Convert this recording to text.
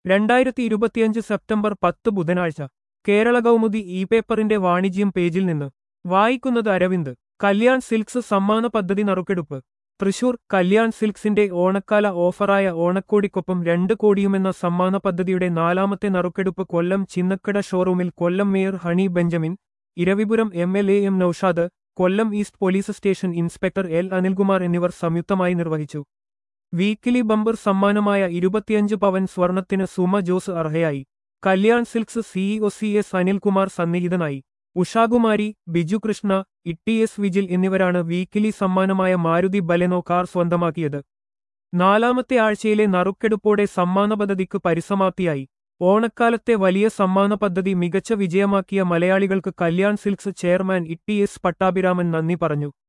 രണ്ടായിരത്തി ഇരുപത്തിയഞ്ച് സെപ്റ്റംബർ പത്ത് ബുധനാഴ്ച കേരള കൗമുദി ഇ പേപ്പറിന്റെ വാണിജ്യം പേജിൽ നിന്ന് വായിക്കുന്നത് അരവിന്ദ് കല്യാൺ സിൽക്സ് സമ്മാന പദ്ധതി നറുക്കെടുപ്പ് തൃശൂർ കല്യാൺ സിൽക്സിന്റെ ഓണക്കാല ഓഫറായ ഓണക്കോടിക്കൊപ്പം രണ്ട് കോടിയുമെന്ന സമ്മാന പദ്ധതിയുടെ നാലാമത്തെ നറുക്കെടുപ്പ് കൊല്ലം ചിന്നക്കട ഷോറൂമിൽ Kollam mayor Honey Benjamin Eravipuram M L A M Noushad Kollam east police station inspector L Anilkumar എന്നിവർ സംയുക്തമായി നിർവഹിച്ചു വീക്കിലി ബമ്പർ സമ്മാനമായ ഇരുപത്തിയഞ്ച് പവൻ സ്വർണത്തിന് സുമ ജോസ് അർഹയായി Kalyan silks CEO C S Anilkumar സന്നിഹിതനായി ഉഷാകുമാരി ബിജു കൃഷ്ണ ഇട്ടി എസ് വിജിൽ എന്നിവരാണ് വീക്കിലി സമ്മാനമായ മാരുതി ബലെനോ കാർ സ്വന്തമാക്കിയത് നാലാമത്തെ ആഴ്ചയിലെ നറുക്കെടുപ്പോടെ സമ്മാന പദ്ധതിക്ക് പരിസമാപ്തിയായി ഓണക്കാലത്തെ വലിയ സമ്മാന പദ്ധതി മികച്ച വിജയമാക്കിയ മലയാളികൾക്ക് Kalyan silks chairman Itty S Pattabhiraman നന്ദി പറഞ്ഞു